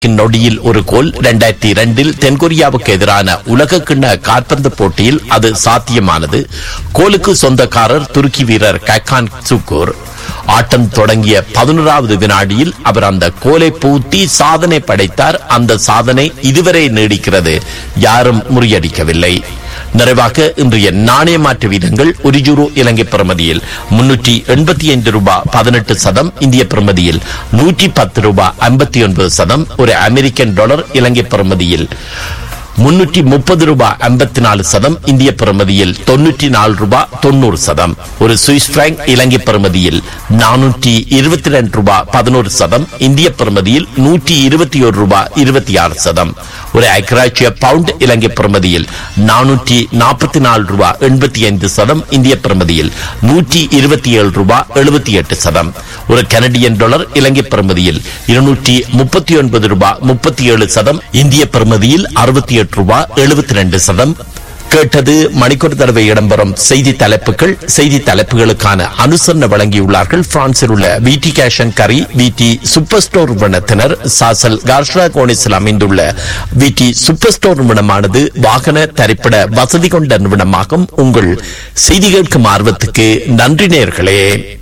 நொடியில் ஒரு கோல் இரண்டாயிரத்தி இரண்டில் தென்கொரியாவுக்கு எதிரான உலக கிண்ண கால்பந்து போட்டியில் அது சாத்தியமானது கோலுக்கு சொந்தக்காரர் துருக்கி வீரர் கக்கான் சுக்கூர் ஆட்டம் தொடங்கிய பதினோராவது வினாடியில் அவர் அந்த கோலை பூட்டி சாதனை படைத்தார் அந்த சாதனை இதுவரை நீடிக்கிறது யாரும் முறியடிக்கவில்லை நிறைவாக இன்றைய நாணய மாற்று வீதங்கள் ஒரு யூரோ இலங்கை பிரமதியில் முன்னூற்றி எண்பத்தி ஐந்து ரூபாய் பதினெட்டு சதம் இந்திய பிரமதியில் நூற்றி பத்து ரூபாய் ஐம்பத்தி ஒன்பது சதம் ஒரு அமெரிக்கன் டாலர் இலங்கை பிரமதியில் முன்னூற்றி முப்பது ரூபாய் ஐம்பத்தி நாலு சதம் இந்திய பெறுமதியில் தொன்னூற்றி நாலு ரூபாய் தொண்ணூறு சதம் ஒரு சுவிஸ் பிராங்க் இலங்கை பெறுமதியில் நானூற்றி இருபத்தி ரெண்டு ரூபாய் பதினோரு சதம் இந்திய பெறுமதியில் நூற்றி இருபத்தி ஒரு ரூபாய் இருபத்தி ஆறு சதம் ஒரு ஐக்கிராட்சிய பவுண்ட் இலங்கை பெறுமதியில் நானூற்றி நாற்பத்தி நாலு ரூபாய் எண்பத்தி ஐந்து சதம் இந்திய பெறுமதியில் நூற்றி இருபத்தி ஏழு ரூபாய் எழுபத்தி எட்டு சதம் ஒரு கனடியன் டாலர் இலங்கை பெறுமதியில் இருநூற்றி முப்பத்தி ஒன்பது ரூபாய் முப்பத்தி ஏழு சதம் இந்திய பெறுமதியில் அறுபத்தி எட்டு ரூபாய் எழுபத்தி ரெண்டு சதம் கேட்டது மணிக்கூர் தடவை இடம்பெறும் செய்தி தலைப்புகள் செய்தி தலைப்புகளுக்கான அனுசரணை வழங்கியுள்ளார்கள் பிரான்சில் உள்ள விடி கேஷன் கரி விடி சூப்பர் ஸ்டோர் நிறுவனத்தினர் சாசல் கார்ஷ்ரா கோனிஸில் அமைந்துள்ள விடி சூப்பர் ஸ்டோர் நிறுவனமானது வாகன தரிப்பிட வசதி கொண்ட நிறுவனமாகும் உங்கள் செய்தி கேட்கும் ஆர்வத்துக்கு நன்றி நேர்களே